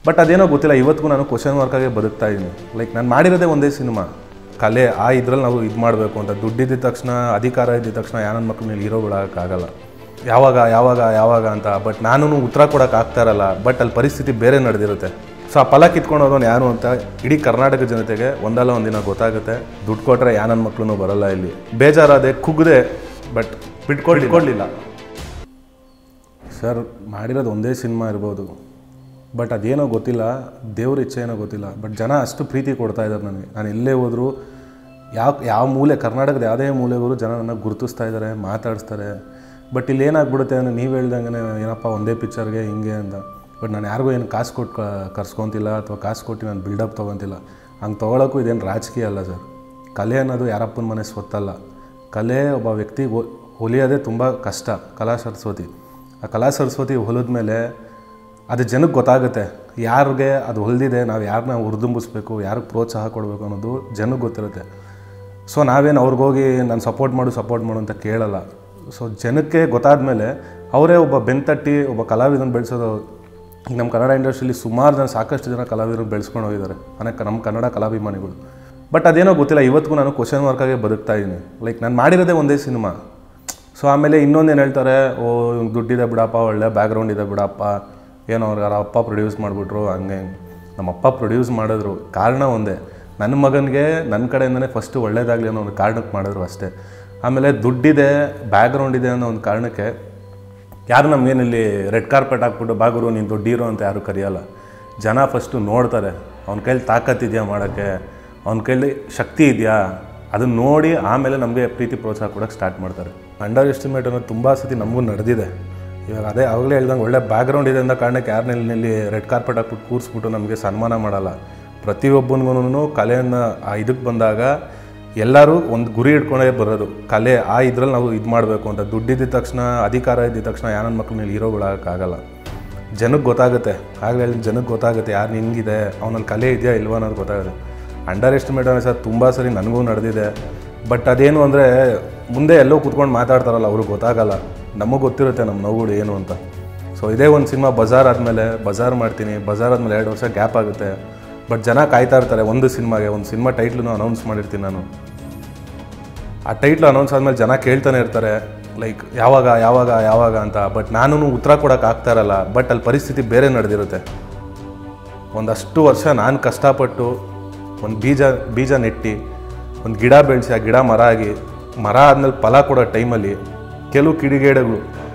but ಅದೇನೋ ಗೊತ್ತಿಲ್ಲ ಇವತ್ತಿಗೂ ನಾನು ಕ್ವಶನ್ ಮಾರ್ಕಾಗೆ ಬದುಕ್ತಾ ಇದ್ದೀನಿ ಲೈಕ್ ನಾನು ಮಾಡಿರೋದೇ ಒಂದೇ ಸಿನಿಮಾ ಕಲೆ ಆ ಇದ್ರಲ್ಲಿ ನಾವು ಇದು ಮಾಡಬೇಕು ಅಂತ ದುಡ್ಡಿದ್ದ ತಕ್ಷಣ ಅಧಿಕಾರ ಇದ್ದ ತಕ್ಷಣ ಯಾನನ್ನ ಮಕ್ಕಳು ಹೀರೋಗಳಾಗಕ್ಕಾಗಲ್ಲ ಯಾವಾಗ ಯಾವಾಗ ಯಾವಾಗ ಅಂತ ಬಟ್ ನಾನು ಉತ್ತರ ಕೊಡೋಕೆ ಆಗ್ತಾ ಇರಲ್ಲ ಬಟ್ ಅಲ್ಲಿ ಪರಿಸ್ಥಿತಿ ಬೇರೆ ನಡೆದಿರುತ್ತೆ ಸೊ ಆ ಫಲ ಕಿತ್ಕೊಂಡು ಹೋಗೋನು ಯಾರು ಅಂತ ಇಡೀ ಕರ್ನಾಟಕ ಜನತೆಗೆ ಒಂದಲ್ಲ ಒಂದಿನ ಗೊತ್ತಾಗುತ್ತೆ ದುಡ್ಡು ಕೊಟ್ಟರೆ ಯಾನನ್ನ ಮಕ್ಕಳು ಬರಲ್ಲ ಇಲ್ಲಿ ಬೇಜಾರಾದೆ ಕುಗ್ದೆ ಬಟ್ ಬಿಟ್ಕೊಂಡು ಬಿಟ್ಕೊಳ್ಳಿಲ್ಲ ಸರ್ ಮಾಡಿರೋದು ಒಂದೇ ಸಿನಿಮಾ ಇರ್ಬೋದು ಬಟ್ ಅದೇನೋ ಗೊತ್ತಿಲ್ಲ ದೇವ್ರ ಇಚ್ಛೆ ಏನೋ ಗೊತ್ತಿಲ್ಲ ಬಟ್ ಜನ ಅಷ್ಟು ಪ್ರೀತಿ ಕೊಡ್ತಾ ಇದ್ದಾರೆ ನನಗೆ ನಾನು ಎಲ್ಲೇ ಹೋದರೂ ಯಾವ ಯಾವ ಮೂಲೆ ಕರ್ನಾಟಕದ ಯಾವುದೇ ಮೂಲೆಗೂ ಜನ ನನ್ನ ಗುರುತಿಸ್ತಾ ಇದ್ದಾರೆ ಮಾತಾಡಿಸ್ತಾರೆ ಬಟ್ ಇಲ್ಲಿ ಏನಾಗ್ಬಿಡುತ್ತೆ ಅಂದರೆ ನೀವು ಹೇಳ್ದಂಗೆ ಏನಪ್ಪ ಒಂದೇ ಪಿಕ್ಚರ್ಗೆ ಹಿಂಗೆ ಅಂತ ಬಟ್ ನಾನು ಯಾರಿಗೂ ಏನು ಕಾಸು ಕೊಟ್ಟು ಕ- ಕರ್ಸ್ಕೊತಿಲ್ಲ ಅಥವಾ ಕಾಸು ಕೊಟ್ಟು ನಾನು ಬಿಲ್ಡಪ್ ತೊಗೊತಿಲ್ಲ ಹಂಗೆ ತೊಗೊಳಕ್ಕೂ ಇದೇನು ರಾಜಕೀಯ ಅಲ್ಲ ಸರ್ ಕಲೆ ಅನ್ನೋದು ಯಾರಪ್ಪನ ಮನೆ ಸ್ವತ್ತಲ್ಲ ಕಲೆ ಒಬ್ಬ ವ್ಯಕ್ತಿ ಹೊಲಿಯೋದೇ ತುಂಬ ಕಷ್ಟ ಕಲಾ ಸರಸ್ವತಿ ಆ ಕಲಾ ಸರಸ್ವತಿ ಹೊಲಿದ ಮೇಲೆ ಅದು ಜನಕ್ಕೆ ಗೊತ್ತಾಗುತ್ತೆ ಯಾರಿಗೆ ಅದು ಹೊಲಿದಿದೆ ನಾವು ಯಾರನ್ನ ಹುರಿದುಂಬಿಸ್ಬೇಕು ಯಾರಿಗೆ ಪ್ರೋತ್ಸಾಹ ಕೊಡಬೇಕು ಅನ್ನೋದು ಜನಕ್ಕೆ ಗೊತ್ತಿರುತ್ತೆ ಸೊ ನಾವೇನು ಅವ್ರಿಗೋಗಿ ನಾನು ಸಪೋರ್ಟ್ ಮಾಡು ಸಪೋರ್ಟ್ ಮಾಡು ಅಂತ ಕೇಳಲ್ಲ ಸೊ ಜನಕ್ಕೆ ಗೊತ್ತಾದ ಮೇಲೆ ಅವರೇ ಒಬ್ಬ ಬೆಂತಟ್ಟಿ ಒಬ್ಬ ಕಲಾವಿದನ ಬೆಳೆಸೋದು ಈಗ ನಮ್ಮ ಕನ್ನಡ ಇಂಡಸ್ಟ್ರಿಲಿ ಸುಮಾರು ಜನ ಸಾಕಷ್ಟು ಜನ ಕಲಾವಿದರು ಬೆಳೆಸ್ಕೊಂಡು ಹೋಗಿದ್ದಾರೆ ಅನೇಕ ನಮ್ಮ ಕನ್ನಡ ಕಲಾಭಿಮಾನಿಗಳು ಬಟ್ ಅದೇನೋ ಗೊತ್ತಿಲ್ಲ ಇವತ್ತಿಗೂ ನಾನು ಕ್ವಶನ್ ಮಾರ್ಕಾಗೆ ಬದುಕ್ತಾ ಇದ್ದೀನಿ ಲೈಕ್ ನಾನು ಮಾಡಿರೋದೇ ಒಂದೇ ಸಿನಿಮಾ ಸೊ ಆಮೇಲೆ ಇನ್ನೊಂದೇನು ಹೇಳ್ತಾರೆ ಓ ಇವ್ನಿಗೆ ದುಡ್ಡಿದೆ ಬಿಡಪ್ಪ ಒಳ್ಳೆ ಬ್ಯಾಕ್ಗ್ರೌಂಡ್ ಇದೆ ಬಿಡಪ್ಪ ಏನೋ ಅವ್ರಿಗೆ ಅವ್ರ ಅಪ್ಪ ಪ್ರೊಡ್ಯೂಸ್ ಮಾಡಿಬಿಟ್ರು ಹಂಗೆ ಹಿಂಗೆ ನಮ್ಮ ಅಪ್ಪ ಪ್ರೊಡ್ಯೂಸ್ ಮಾಡಿದ್ರು ಕಾರಣ ಒಂದೇ ನನ್ನ ಮಗನಿಗೆ ನನ್ನ ಕಡೆಯಿಂದನೇ ಫಸ್ಟು ಒಳ್ಳೇದಾಗಲಿ ಅನ್ನೋ ಒಂದು ಕಾರಣಕ್ಕೆ ಮಾಡಿದ್ರು ಅಷ್ಟೇ ಆಮೇಲೆ ದುಡ್ಡಿದೆ ಬ್ಯಾಕ್ಗ್ರೌಂಡ್ ಇದೆ ಅನ್ನೋ ಒಂದು ಕಾರಣಕ್ಕೆ ಯಾರು ನಮಗೇನಿಲ್ಲಿ ರೆಡ್ ಕಾರ್ಪೆಟ್ ಹಾಕ್ಬಿಟ್ಟು ಬಾಗುರು ನೀನು ದೊಡ್ಡ ಹೀರೋ ಅಂತ ಯಾರು ಕರೆಯಲ್ಲ ಜನ ಫಸ್ಟು ನೋಡ್ತಾರೆ ಅವ್ನ ಕೈಲಿ ತಾಕತ್ತಿದೆಯಾ ಮಾಡೋಕ್ಕೆ ಅವ್ನ ಕೈಲಿ ಶಕ್ತಿ ಇದೆಯಾ ಅದನ್ನ ನೋಡಿ ಆಮೇಲೆ ನಮಗೆ ಪ್ರೀತಿ ಪ್ರೋತ್ಸಾಹ ಕೊಡೋಕ್ಕೆ ಸ್ಟಾರ್ಟ್ ಮಾಡ್ತಾರೆ ಅಂಡರ್ ಎಸ್ಟಿಮೇಟ್ ಅನ್ನೋದು ತುಂಬ ಸತಿ ನಮಗೂ ನಡೆದಿದೆ ಇವಾಗ ಅದೇ ಆವಾಗಲೇ ಹೇಳ್ದಂಗೆ ಒಳ್ಳೆ ಬ್ಯಾಕ್ಗ್ರೌಂಡ್ ಇದೆ ಅಂತ ಕಾರಣಕ್ಕೆ ಯಾರನ್ನ ಇಲ್ಲಿ ರೆಡ್ ಕಾರ್ಪೆಟ್ ಹಾಕ್ಬಿಟ್ಟು ಕೂರಿಸ್ಬಿಟ್ಟು ನಮಗೆ ಸನ್ಮಾನ ಮಾಡಲ್ಲ ಪ್ರತಿಯೊಬ್ಬನಿಗೂ ಕಲೆಯನ್ನು ಆ ಇದಕ್ಕೆ ಬಂದಾಗ ಎಲ್ಲರೂ ಒಂದು ಗುರಿ ಇಟ್ಕೊಂಡೇ ಬರೋದು ಕಲೆ ಆ ಇದ್ರಲ್ಲಿ ನಾವು ಇದು ಮಾಡಬೇಕು ಅಂತ ದುಡ್ಡಿದ್ದ ತಕ್ಷಣ ಅಧಿಕಾರ ಇದ್ದ ತಕ್ಷಣ ಯಾರನ್ನ ಮಕ್ಕಳು ಹೀರೋಗಳಾಗಕ್ಕಾಗಲ್ಲ ಜನಕ್ಕೆ ಗೊತ್ತಾಗುತ್ತೆ ಆಗಲೇ ಜನಕ್ಕೆ ಗೊತ್ತಾಗುತ್ತೆ ಯಾರು ನಿಂಗಿದೆ ಅವನಲ್ಲಿ ಕಲೆ ಇದೆಯಾ ಇಲ್ವಾ ಅನ್ನೋದು ಗೊತ್ತಾಗುತ್ತೆ ಅಂಡರ್ ಎಸ್ಟಿಮೇಟ್ ಅನ್ನೋ ಸರ್ ತುಂಬ ಸರಿ ನನಗೂ ನಡೆದಿದೆ ಬಟ್ ಅದೇನು ಅಂದರೆ ಮುಂದೆ ಎಲ್ಲೋ ಕೂತ್ಕೊಂಡು ಮಾತಾಡ್ತಾರಲ್ಲ ಅವ್ರಿಗೆ ಗೊತ್ತಾಗಲ್ಲ ನಮಗೆ ಗೊತ್ತಿರುತ್ತೆ ನಮ್ಮ ನೋವುಗಳು ಏನು ಅಂತ ಸೊ ಇದೇ ಒಂದು ಸಿನಿಮಾ ಬಜಾರ್ ಆದಮೇಲೆ ಬಜಾರ್ ಮಾಡ್ತೀನಿ ಬಜಾರ್ ಆದಮೇಲೆ ಎರಡು ವರ್ಷ ಗ್ಯಾಪ್ ಆಗುತ್ತೆ ಬಟ್ ಜನ ಕಾಯ್ತಾ ಇರ್ತಾರೆ ಒಂದು ಸಿನಿಮಾಗೆ ಒಂದು ಸಿನಿಮಾ ಟೈಟ್ಲನ್ನು ಅನೌನ್ಸ್ ಮಾಡಿರ್ತೀನಿ ನಾನು ಆ ಟೈಟ್ಲ್ ಅನೌನ್ಸ್ ಆದಮೇಲೆ ಜನ ಕೇಳ್ತಾನೆ ಇರ್ತಾರೆ ಲೈಕ್ ಯಾವಾಗ ಯಾವಾಗ ಯಾವಾಗ ಅಂತ ಬಟ್ ನಾನು ಉತ್ತರ ಕೊಡೋಕೆ ಆಗ್ತಾ ಇರಲ್ಲ ಬಟ್ ಅಲ್ಲಿ ಪರಿಸ್ಥಿತಿ ಬೇರೆ ನಡೆದಿರುತ್ತೆ ಒಂದಷ್ಟು ವರ್ಷ ನಾನು ಕಷ್ಟಪಟ್ಟು ಒಂದು ಬೀಜ ಬೀಜ ನೆಟ್ಟಿ ಒಂದು ಗಿಡ ಬೆಳೆಸಿ ಆ ಗಿಡ ಮರ ಆಗಿ ಮರ ಆದಮೇಲೆ ಫಲ ಕೊಡೋ ಟೈಮಲ್ಲಿ ಕೆಲವು ಕಿಡಿಗೇಡಿಗಳು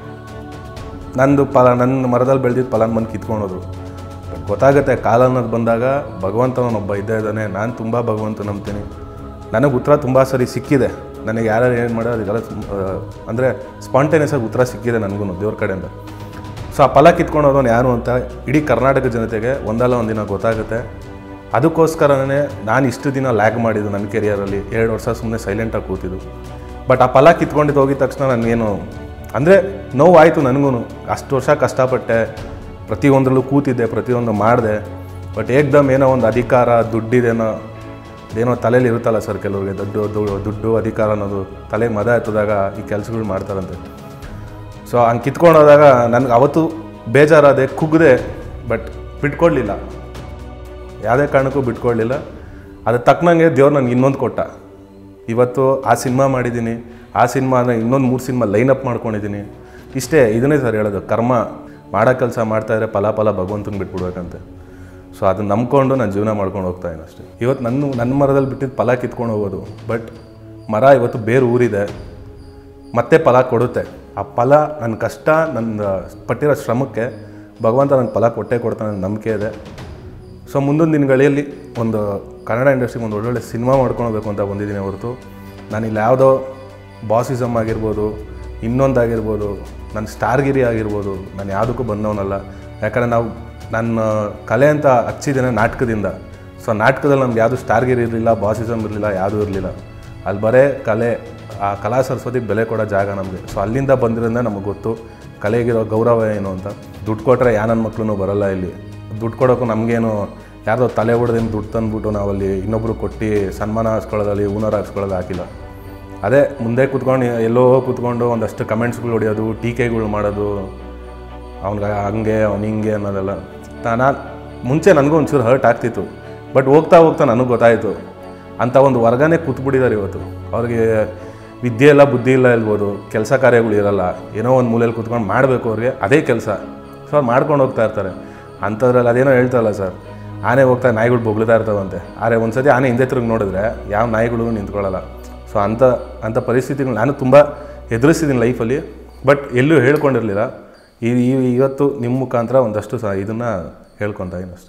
ನಂದು ಫಲ ನನ್ನ ಮರದಲ್ಲಿ ಬೆಳೆದಿದ್ದ ಫಲನ ಬಂದು ಕಿತ್ಕೊಳೋದು ಬಟ್ ಗೊತ್ತಾಗುತ್ತೆ ಕಾಲ ಅನ್ನೋದು ಬಂದಾಗ ಭಗವಂತನೊಬ್ಬ ಇದ್ದೇ ಇದ್ದಾನೆ ನಾನು ತುಂಬ ಭಗವಂತ ನಂಬ್ತೀನಿ ನನಗೆ ಉತ್ತರ ತುಂಬ ಸರಿ ಸಿಕ್ಕಿದೆ ನನಗೆ ಯಾರ್ಯಾರು ಏನು ಮಾಡೋದು ಅದೆಲ್ಲ ಅಂದರೆ ಸ್ಪಾಂಟೇನಿಯಸ್ ಆಗಿ ಉತ್ತರ ಸಿಕ್ಕಿದೆ ನನಗೂ ದೇವ್ರ ಕಡೆಯಿಂದ ಸೊ ಆ ಫಲ ಕಿತ್ಕೊಂಡು ಯಾರು ಅಂತ ಇಡೀ ಕರ್ನಾಟಕ ಜನತೆಗೆ ಒಂದಲ್ಲ ಒಂದಿನ ಗೊತ್ತಾಗುತ್ತೆ ಅದಕ್ಕೋಸ್ಕರನೇ ನಾನು ಇಷ್ಟು ದಿನ ಲ್ಯಾಗ್ ಮಾಡಿದ್ದು ನನ್ನ ಕೆರಿಯರಲ್ಲಿ ಎರಡು ವರ್ಷ ಸುಮ್ಮನೆ ಸೈಲೆಂಟಾಗಿ ಕೂತಿದ್ದು ಬಟ್ ಆ ಫಲ ಕಿತ್ಕೊಂಡಿದ್ದು ಹೋಗಿದ ತಕ್ಷಣ ನಾನೇನು ಅಂದರೆ ನೋವು ಆಯಿತು ನನಗೂ ಅಷ್ಟು ವರ್ಷ ಕಷ್ಟಪಟ್ಟೆ ಪ್ರತಿಯೊಂದರಲ್ಲೂ ಕೂತಿದ್ದೆ ಪ್ರತಿಯೊಂದು ಮಾಡಿದೆ ಬಟ್ ಏಕ್ದಮ್ ಏನೋ ಒಂದು ಅಧಿಕಾರ ದುಡ್ಡಿದೇನೋ ಅದೇನೋ ತಲೆಯಲ್ಲಿ ಇರುತ್ತಲ್ಲ ಸರ್ ಕೆಲವ್ರಿಗೆ ದುಡ್ಡು ದು- ದುಡ್ಡು ಅಧಿಕಾರ ಅನ್ನೋದು ತಲೆಗೆ ಮದ ಎತ್ತದಾಗ ಈ ಕೆಲಸಗಳು ಮಾಡ್ತಾರಂತೆ ಸೊ ಹಂಗೆ ಕಿತ್ಕೊಂಡು ಹೋದಾಗ ನನಗೆ ಅವತ್ತು ಬೇಜಾರಾದೆ ಕುಗ್ದೆ ಬಟ್ ಬಿಟ್ಕೊಡ್ಲಿಲ್ಲ ಯಾವುದೇ ಕಾರಣಕ್ಕೂ ಬಿಟ್ಕೊಡ್ಲಿಲ್ಲ ಅದು ತಕ್ಕನಂಗೆ ದೇವ್ರು ನನಗೆ ಇನ್ನೊಂದು ಕೊಟ್ಟ ಇವತ್ತು ಆ ಸಿನಿಮಾ ಮಾಡಿದ್ದೀನಿ ಆ ಸಿನಿಮಾ ಅಂದರೆ ಇನ್ನೊಂದು ಮೂರು ಸಿನಿಮಾ ಲೈನ್ ಅಪ್ ಮಾಡ್ಕೊಂಡಿದ್ದೀನಿ ಇಷ್ಟೇ ಇದನ್ನೇ ಸರ್ ಹೇಳೋದು ಕರ್ಮ ಮಾಡೋ ಕೆಲಸ ಮಾಡ್ತಾಯಿದ್ರೆ ಫಲ ಫಲ ಭಗವಂತನ ಬಿಟ್ಬಿಡ್ಬೇಕಂತೆ ಸೊ ಅದನ್ನ ನಂಬ್ಕೊಂಡು ನಾನು ಜೀವನ ಮಾಡ್ಕೊಂಡು ಹೋಗ್ತಾ ಇದ್ದೀನಿ ಅಷ್ಟೇ ಇವತ್ತು ನನ್ನ ನನ್ನ ಮರದಲ್ಲಿ ಬಿಟ್ಟಿದ್ದು ಫಲ ಕಿತ್ಕೊಂಡು ಹೋಗೋದು ಬಟ್ ಮರ ಇವತ್ತು ಬೇರೆ ಊರಿದೆ ಮತ್ತೆ ಫಲ ಕೊಡುತ್ತೆ ಆ ಫಲ ನನ್ನ ಕಷ್ಟ ನನ್ನ ಪಟ್ಟಿರೋ ಶ್ರಮಕ್ಕೆ ಭಗವಂತ ನನ್ನ ಫಲ ಕೊಟ್ಟೇ ಕೊಡ್ತಾನೆ ಅನ್ನೋ ನಂಬಿಕೆ ಇದೆ ಸೊ ಮುಂದೊಂದು ದಿನಗಳಲ್ಲಿ ಒಂದು ಕನ್ನಡ ಇಂಡಸ್ಟ್ರಿಗೆ ಒಂದು ಒಳ್ಳೊಳ್ಳೆ ಸಿನಿಮಾ ಮಾಡ್ಕೊಳ್ಬೇಕು ಅಂತ ಬಂದಿದ್ದೀನಿ ಹೊರತು ನಾನಿಲ್ಲಿ ಯಾವುದೋ ಬಾಸಿಸಮ್ ಆಗಿರ್ಬೋದು ಇನ್ನೊಂದಾಗಿರ್ಬೋದು ನನ್ನ ಸ್ಟಾರ್ಗಿರಿ ಆಗಿರ್ಬೋದು ನಾನು ಯಾವುದಕ್ಕೂ ಬಂದವನಲ್ಲ ಯಾಕಂದರೆ ನಾವು ನನ್ನ ಕಲೆ ಅಂತ ಹಚ್ಚಿದ್ದೇನೆ ನಾಟಕದಿಂದ ಸೊ ನಾಟಕದಲ್ಲಿ ನಮ್ಗೆ ಯಾವುದು ಸ್ಟಾರ್ಗಿರಿ ಇರಲಿಲ್ಲ ಬಾಸಿಸಮ್ ಇರಲಿಲ್ಲ ಯಾವುದೂ ಇರಲಿಲ್ಲ ಅಲ್ಲಿ ಬರೇ ಕಲೆ ಆ ಕಲಾ ಸರಸ್ವತಿಗೆ ಬೆಲೆ ಕೊಡೋ ಜಾಗ ನಮಗೆ ಸೊ ಅಲ್ಲಿಂದ ಬಂದಿರೋದ್ರಿಂದ ನಮಗೆ ಗೊತ್ತು ಕಲೆಗಿರೋ ಗೌರವ ಏನು ಅಂತ ದುಡ್ಡು ಕೊಟ್ಟರೆ ಯಾ ನನ್ನ ಮಕ್ಳು ಬರಲ್ಲ ಇಲ್ಲಿ ದುಡ್ಡು ಕೊಡೋಕ್ಕೂ ನಮಗೇನು ಯಾರ್ದೋ ತಲೆ ಹೊಡೆದೇನು ದುಡ್ಡು ತಂದ್ಬಿಟ್ಟು ನಾವಲ್ಲಿ ಇನ್ನೊಬ್ರು ಕೊಟ್ಟು ಸನ್ಮಾನ ಹಾಕ್ಸ್ಕೊಳ್ಳೋದಲ್ಲಿ ಹೂನರ್ ಹಾಕ್ಸ್ಕೊಳ್ಳೋದು ಹಾಕಿಲ್ಲ ಅದೇ ಮುಂದೆ ಕೂತ್ಕೊಂಡು ಎಲ್ಲೋ ಕೂತ್ಕೊಂಡು ಒಂದಷ್ಟು ಕಮೆಂಟ್ಸ್ಗಳು ಹೊಡೆಯೋದು ಟೀಕೆಗಳು ಮಾಡೋದು ಅವ್ನಿಗೆ ಹಂಗೆ ಅವ್ನು ಹಿಂಗೆ ಅನ್ನೋದೆಲ್ಲ ನಾನು ಮುಂಚೆ ನನಗೂ ಒಂಚೂರು ಹರ್ಟ್ ಆಗ್ತಿತ್ತು ಬಟ್ ಹೋಗ್ತಾ ಹೋಗ್ತಾ ನನಗೆ ಗೊತ್ತಾಯಿತು ಅಂಥ ಒಂದು ವರ್ಗನೇ ಕೂತ್ಬಿಟ್ಟಿದ್ದಾರೆ ಇವತ್ತು ಅವ್ರಿಗೆ ವಿದ್ಯೆ ಇಲ್ಲ ಬುದ್ಧಿ ಇಲ್ಲ ಇಲ್ಬೋದು ಕೆಲಸ ಕಾರ್ಯಗಳು ಇರಲ್ಲ ಏನೋ ಒಂದು ಮೂಲೆಯಲ್ಲಿ ಕೂತ್ಕೊಂಡು ಮಾಡಬೇಕು ಅವ್ರಿಗೆ ಅದೇ ಕೆಲಸ ಸೊ ಅವ್ರು ಮಾಡ್ಕೊಂಡು ಹೋಗ್ತಾ ಇರ್ತಾರೆ ಅಂಥದ್ರಲ್ಲಿ ಅದೇನೋ ಹೇಳ್ತಾರಲ್ಲ ಸರ್ ಆನೆ ಹೋಗ್ತಾ ನಾಯಿಗಳು ಬೊಗ್ಳ್ತಾ ಇರ್ತಾವಂತೆ ಆದರೆ ಒಂದ್ಸತಿ ಆನೆ ಹಿಂದೆ ತಿರುಗಿ ನೋಡಿದ್ರೆ ಯಾವ ನಾಯಿಗಳು ನಿಂತ್ಕೊಳ್ಳಲ್ಲ ಸೊ ಅಂಥ ಅಂಥ ಪರಿಸ್ಥಿತಿಗಳು ನಾನು ತುಂಬ ಎದುರಿಸಿದ್ದೀನಿ ಲೈಫಲ್ಲಿ ಬಟ್ ಎಲ್ಲೂ ಹೇಳ್ಕೊಂಡಿರಲಿಲ್ಲ ಈ ಈ- ಇವತ್ತು ನಿಮ್ಮ ಮುಖಾಂತರ ಒಂದಷ್ಟು ಸಹ ಇದನ್ನು ಹೇಳ್ಕೊತಾ ಇದ್ದೀನಿ ಅಷ್ಟೇ